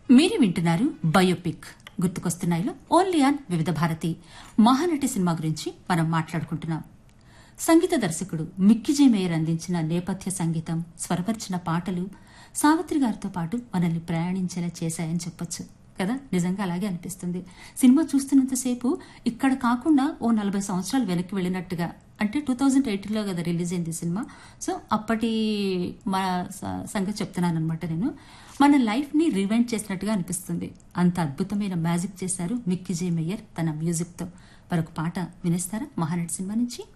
మీరు వింటున్నారు biopic గుర్తుకొస్తున్నాయిలో only on వివిధ భారతి మహానటి సినిమా గురించి మనం మాట్లాడుకుంటున్నాం సంగీత దర్శకుడు మిక్కిజే మేయర్ అందించిన నేపథ్య సంగీతం స్వరపరిచిన పాటలు సావిత్రి గారితో పాటు మనల్ని ప్రయాణించేలా చేశాయని చెప్పొచ్చు కదా నిజంగా అలాగే అనిపిస్తుంది సినిమా చూస్తున్నంతసేపు ఇక్కడ కాకుండా ఓ నలభై సంవత్సరాలు వెనక్కి వెళ్ళినట్టుగా అంటే టూ థౌజండ్ ఎయిటీన్లో కదా రిలీజ్ అయింది ఈ సినిమా సో అప్పటి మా స- సంగతి చెప్తున్నాను అనమాట నేను మన లైఫ్ని రివైండ్ చేసినట్టుగా అనిపిస్తుంది అంత అద్భుతమైన మ్యాజిక్ చేశారు మిక్కీ జే మేయర్ తన మ్యూజిక్తో మరొక పాట వినేస్తారా మహానటి సినిమా నుంచి